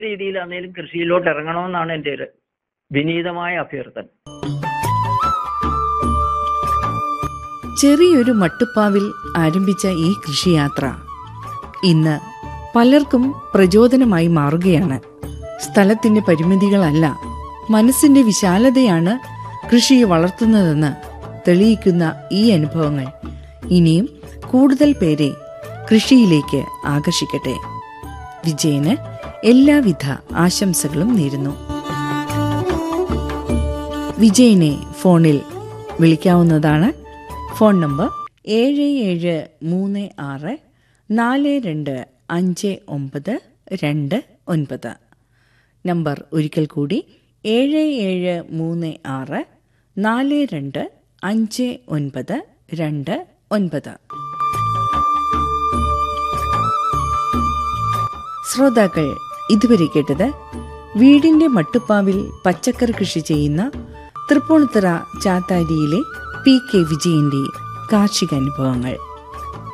രീതിയിലാണെങ്കിലും കൃഷിയിലോട്ട് ഇറങ്ങണമെന്നാണ് എൻ്റെ ഒരു വിനീതമായ അഭ്യർത്ഥന ചെറിയൊരു മട്ടുപ്പാവിൽ ആരംഭിച്ച ഈ കൃഷിയാത്ര ഇന്ന് പലർക്കും പ്രചോദനമായി മാറുകയാണ് സ്ഥലത്തിന്റെ പരിമിതികളല്ല മനസ്സിന്റെ വിശാലതയാണ് കൃഷിയെ വളർത്തുന്നതെന്ന് തെളിയിക്കുന്ന ഈ അനുഭവങ്ങൾ ഇനിയും കൂടുതൽ പേരെ കൃഷിയിലേക്ക് ആകർഷിക്കട്ടെ വിജയന് എല്ലാവിധ ആശംസകളും നേരുന്നു വിജയനെ ഫോണിൽ വിളിക്കാവുന്നതാണ് ഫോൺ നമ്പർ ഏഴ് ഏഴ് മൂന്ന് ആറ് നാല് രണ്ട് അഞ്ച് ഒമ്പത് രണ്ട് ഒൻപത് നമ്പർ ഒരിക്കൽ കൂടി ഏഴ് ഏഴ് മൂന്ന് ആറ് നാല് രണ്ട് അഞ്ച് ഒൻപത് രണ്ട് ഒൻപത് ശ്രോതാക്കൾ ഇതുവരെ കേട്ടത് വീടിന്റെ മട്ടുപ്പാവിൽ പച്ചക്കറി കൃഷി ചെയ്യുന്ന തൃപ്പൂണിത്തറ ചാത്താരിയിലെ പി കെ വിജയന്റെ കാർഷിക അനുഭവങ്ങൾ